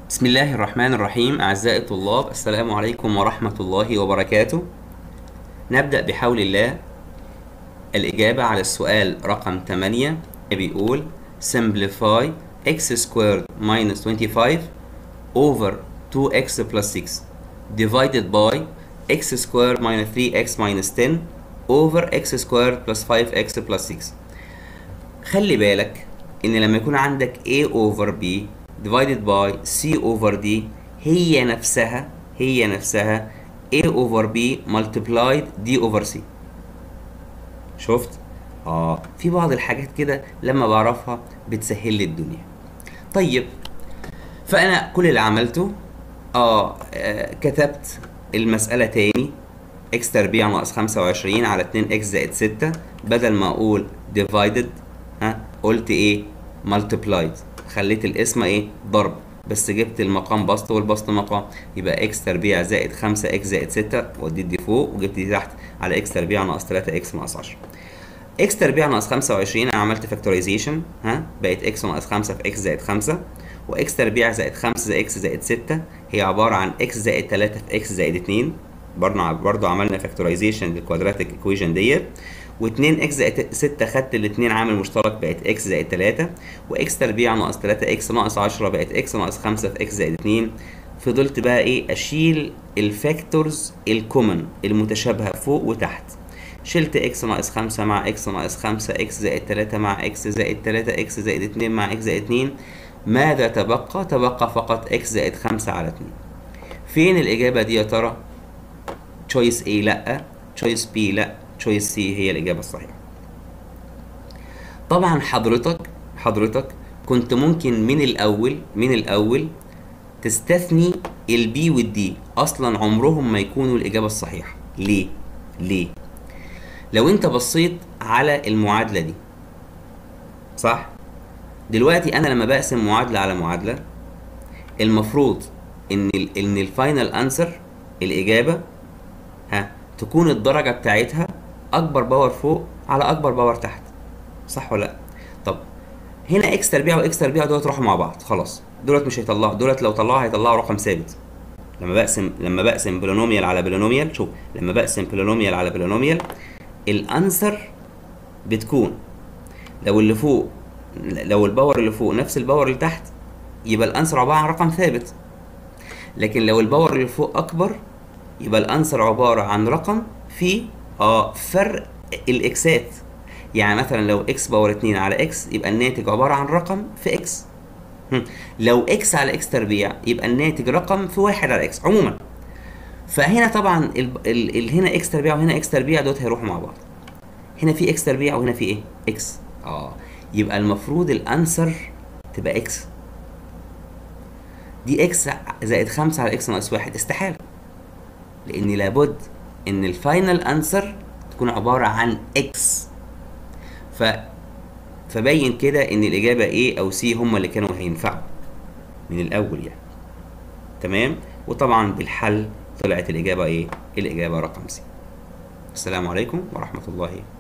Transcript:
بسم الله الرحمن الرحيم أعزائي الطلاب السلام عليكم ورحمة الله وبركاته نبدأ بحول الله الإجابة على السؤال رقم 8 بيقول simplify x squared minus 25 over 2x plus 6 divided by x squared minus 3x minus 10 over x squared plus 5x plus 6 خلي بالك ان لما يكون عندك a over b divided by c over d هي نفسها هي نفسها a over b multiplied d over c شفت اه في بعض الحاجات كده لما بعرفها بتسهل لي الدنيا طيب فانا كل اللي عملته اه, آه كتبت المسألة تاني x تربيع ناقص 25 على 2 x زائد 6 بدل ما اقول divided ها قلت ايه multiplied خليت الاسم ايه ضرب بس جبت المقام بسط والبسط مقام يبقى x تربيع زائد 5 x زائد 6 وديت دي فوق وجبت دي تحت على x تربيع ناقص 3 x ناقص 10 x تربيع ناقص 25 انا عملت فاكتورايزيشن ها بقت x ناقص 5 في x زائد 5 وx تربيع زائد 5 زائد x زائد 6 هي عبارة عن x زائد 3 في x زائد 2 برضه برضه عملنا فاكتورايزيشن للكوادراتيك ايكويشن ديت و2 اكس زائد 6 خدت الاثنين عامل مشترك بقت اكس زائد 3 واكس تربيع ناقص 3 اكس ناقص 10 بقت اكس ناقص 5 في اكس زائد 2 فضلت بقى ايه اشيل الفاكتورز الكومن المتشابهه فوق وتحت شلت اكس ناقص 5 مع اكس ناقص 5 اكس زائد 3 مع اكس زائد 3 اكس زائد 2 مع اكس زائد 2 ماذا تبقى؟ تبقى فقط اكس زائد 5 على 2 فين الإجابة دي يا ترى؟ تشويس A لأ تشويس B لأ تشويس C هي الإجابة الصحيحة طبعا حضرتك حضرتك كنت ممكن من الأول من الأول تستثني البي والدي أصلا عمرهم ما يكونوا الإجابة الصحيحة ليه؟ ليه؟ لو أنت بصيت على المعادلة دي صح؟ دلوقتي أنا لما بقسم معادلة على معادلة المفروض ان ال ان الفاينل انسر الاجابه ها تكون الدرجه بتاعتها اكبر باور فوق على اكبر باور تحت صح ولا لا طب هنا اكس تربيع واكس تربيع دولت راحوا مع بعض خلاص دولت مش هيطلعوا دولت لو طلعوا هيطلعوا رقم ثابت لما بقسم لما بقسم بولينوميال على بولينوميال شوف لما بقسم بولينوميال على بولينوميال الانسر بتكون لو اللي فوق لو الباور اللي فوق نفس الباور اللي تحت يبقى الانسر عباره عن رقم ثابت لكن لو الباور اللي فوق اكبر يبقى الانسر عباره عن رقم في اه فرق الاكسات يعني مثلا لو اكس باور 2 على اكس يبقى الناتج عباره عن رقم في اكس لو اكس على اكس تربيع يبقى الناتج رقم في واحد على اكس عموما فهنا طبعا ال ال ال هنا اكس تربيع وهنا اكس تربيع دوت هيروحوا مع بعض هنا في اكس تربيع وهنا في ايه اكس اه يبقى المفروض الانسر تبقى اكس دي اكس زائد خمسة على اكس ناقص واحد استحالة لأن لابد إن الفاينل أنسر تكون عبارة عن اكس ف فبين كده إن الإجابة A أو C هما اللي كانوا هينفعوا من الأول يعني تمام وطبعا بالحل طلعت الإجابة إيه؟ الإجابة رقم C السلام عليكم ورحمة الله